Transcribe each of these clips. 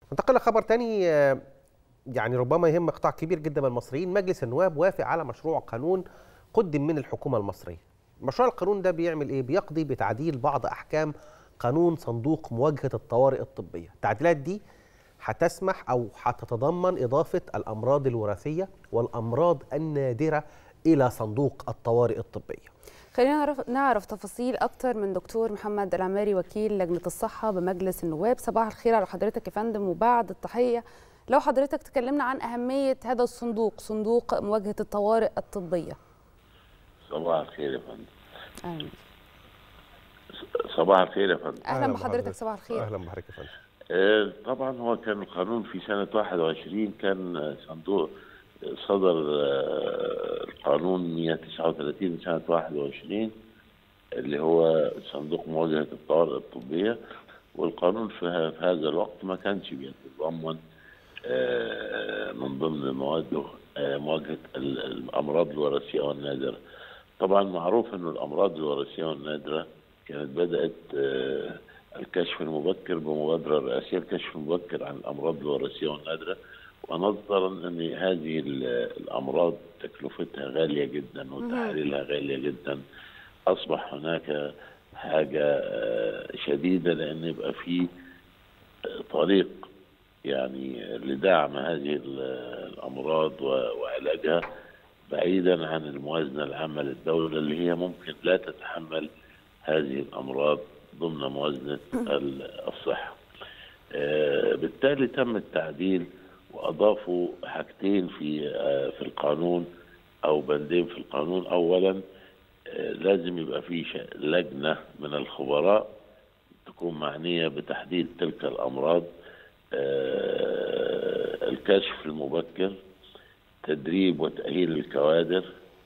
ننتقل لخبر تاني آه، يعني ربما يهم قطاع كبير جدا من المصريين مجلس النواب وافق على مشروع قانون قدم من الحكومة المصرية مشروع القانون ده بيعمل ايه بيقضي بتعديل بعض احكام قانون صندوق مواجهة الطوارئ الطبية التعديلات دي هتسمح او هتتضمن اضافة الامراض الوراثية والامراض النادرة الى صندوق الطوارئ الطبية خلينا نعرف, نعرف تفاصيل أكتر من دكتور محمد العماري وكيل لجنة الصحة بمجلس النواب صباح الخير على حضرتك يا فندم وبعد التحية لو حضرتك تكلمنا عن أهمية هذا الصندوق صندوق مواجهة الطوارئ الطبية صباح الخير يا فندم أهلا, صباح الخير يا فندم أهلا بحضرتك صباح الخير اهلا بحضرتك يا فندم آه، طبعا هو كان القانون في سنة 21 كان صندوق صدر آه، القانون 139 سنة 21 اللي هو صندوق مواجهة الطوارئ الطبية والقانون في ه- في هذا الوقت ما كانش بيتضمن آه، من ضمن مواده آه، مواجهة ال- الأمراض الوراثية والنادرة طبعا معروف أن الأمراض الوراثية والنادرة كانت بدأت آه، الكشف المبكر بمبادرة رئاسية الكشف المبكر عن الأمراض الوراثية والنادرة ونظرا أن هذه ال- الأمراض تكلفتها غالية جدا وتحاليلها غالية جدا أصبح هناك حاجة آه، شديدة لأن يبقى في آه، طريق يعني لدعم هذه ال- الأمراض و- وعلاجها بعيدا عن الموازنة العامة للدولة اللي هي ممكن لا تتحمل هذه الأمراض ضمن موازنة ال- الصحة آه، بالتالي تم التعديل وأضافوا حاجتين في آه، في القانون أو بندين في القانون أولا آه، لازم يبقى في ش- لجنة من الخبراء تكون معنية بتحديد تلك الأمراض آه، الكشف المبكر تدريب وتأهيل الكوادر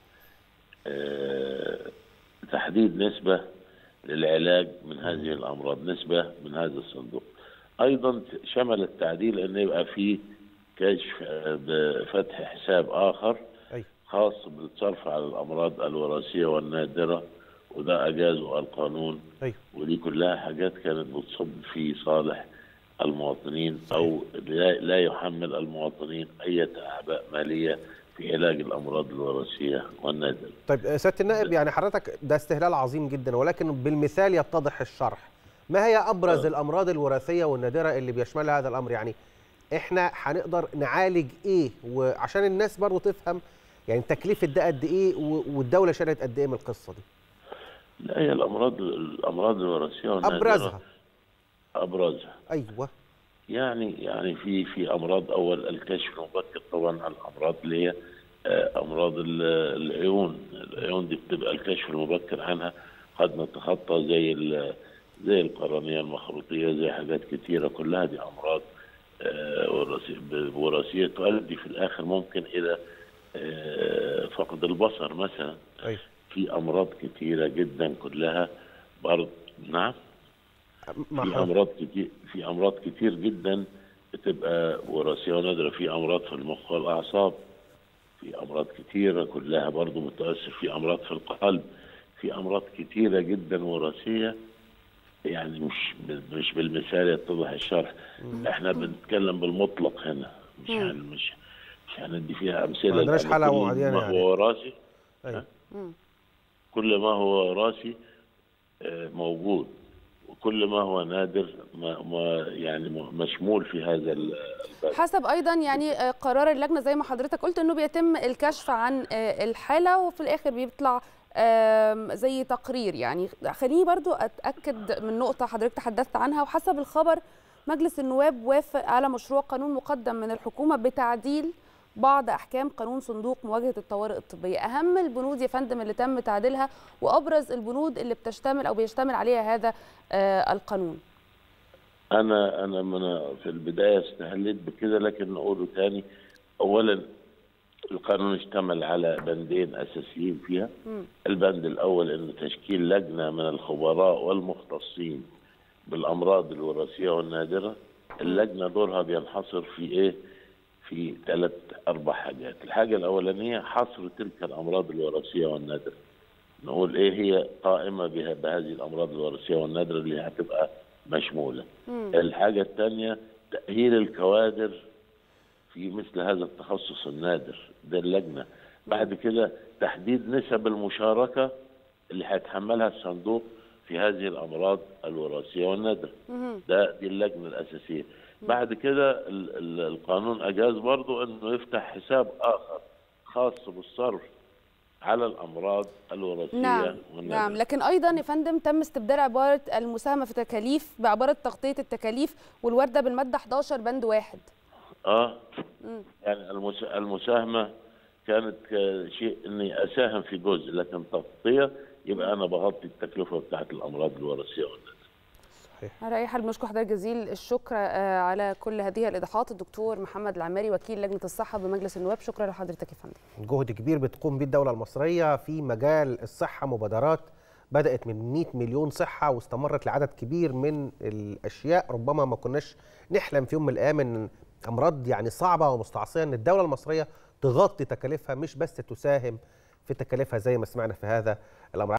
آه، تحديد نسبة للعلاج من هذه الأمراض نسبة من هذا الصندوق أيضا شمل التعديل أن يبقى في كشف آه، بفتح حساب آخر أي. خاص بالصرف على الأمراض الوراثية والنادرة وده أجازه القانون أيوه. ودي كلها حاجات كانت بتصب في صالح المواطنين أو لا لا يحمل المواطنين أي أعباء مالية في علاج الأمراض الوراثية والنادرة طيب آه، سياده النائب يعني حضرتك ده استهلال عظيم جدا ولكن بالمثال يتضح الشرح ما هي ابرز آه. الامراض الوراثيه والنادره اللي بيشملها هذا الامر يعني احنا هنقدر نعالج ايه وعشان الناس برضو تفهم يعني تكلفه ده قد ايه و- والدوله شالت قد ايه من القصه دي لا هي الأمراض الأمراض الوراثية والنادرة ابرزها أبرزها ايوه يعني يعني في في امراض اول الكشف المبكر طبعا على الامراض اللي هي آه، امراض ال- العيون العيون دي بتبقى الكشف المبكر عنها قد نتخطى زي ال- زي القرنيه المخروطيه زي حاجات كتيره كلها دي امراض آه، وراثيه ب- وراثيه تؤدي في الاخر ممكن الى آه، فقد البصر مثلا ايوه في امراض كتيره جدا كلها برضه نعم مع في حضرتك. امراض كتير في امراض كتير جدا بتبقى وراثيه ونادره في امراض في المخ والاعصاب في امراض كتيره كلها برضو متاثر في امراض في القلب في امراض كتيره جدا وراثيه يعني مش مش بالمثال يتضح الشرح احنا بنتكلم بالمطلق هنا مش مم. هن مش مش هندي فيها امثله ما عندناش لأن حلقة كل معينة ما يعني. هو وراثي أيوة. مم. كل ما هو وراثي آه، موجود وكل ما هو نادر ما ما يعني م- مشمول في هذا ال- الباب حسب ايضا يعني آه، قرار اللجنه زي ما حضرتك قلت انه بيتم الكشف عن آه، الحاله وفي الاخر بيطلع آم، زي تقرير يعني خليني برضو اتاكد من نقطه حضرتك تحدثت عنها وحسب الخبر مجلس النواب وافق على مشروع قانون مقدم من الحكومه بتعديل بعض احكام قانون صندوق مواجهه الطوارئ الطبيه اهم البنود يا فندم اللي تم تعديلها وابرز البنود اللي بتشتمل او بيشتمل عليها هذا آه، القانون انا انا من في البدايه استهلت بكده لكن نقوله تاني اولا القانون اشتمل على بندين اساسيين فيها مم. البند الاول انه تشكيل لجنه من الخبراء والمختصين بالامراض الوراثيه والنادره اللجنه دورها بينحصر في ايه في ثلاث اربع حاجات الحاجه الاولانيه حصر تلك الامراض الوراثيه والنادره نقول ايه هي قائمه بها بهذه الامراض الوراثيه والنادره اللي هتبقى مشموله مم. الحاجه الثانيه تأهيل الكوادر في مثل هذا التخصص النادر ده اللجنة بعد كده تحديد نسب المشاركة اللي هيتحملها الصندوق في هذه الأمراض الوراثية والنادرة ده دي اللجنة الأساسية بعد كده ال- ال- القانون أجاز برضو أنه يفتح حساب آخر خاص بالصرف على الأمراض الوراثية نعم والنادرة نعم لكن ايضا يا فندم تم استبدال عباره المساهمه في تكاليف بعباره تغطيه التكاليف والورده بالماده 11 بند واحد اه مم. يعني المس- المساهمه كانت آه، شيء اني اساهم في جزء لكن تغطيه يبقى انا بغطي التكلفه بتاعت الامراض الوراثيه والنادرة. صحيح على اي حال بنشكر حضرتك جزيل الشكر آه، على كل هذه الايضاحات الدكتور محمد العماري وكيل لجنه الصحه بمجلس النواب شكرا لحضرتك يا فندم جهد كبير بتقوم به الدولة المصرية في مجال الصحة مبادرات بدأت من 100 مليون صحة واستمرت لعدد كبير من الأشياء ربما ما كناش نحلم في يوم من الأيام إن أمراض يعني صعبة ومستعصية إن الدولة المصرية تغطي تكاليفها مش بس تساهم في تكاليفها زي ما سمعنا في هذا الأمر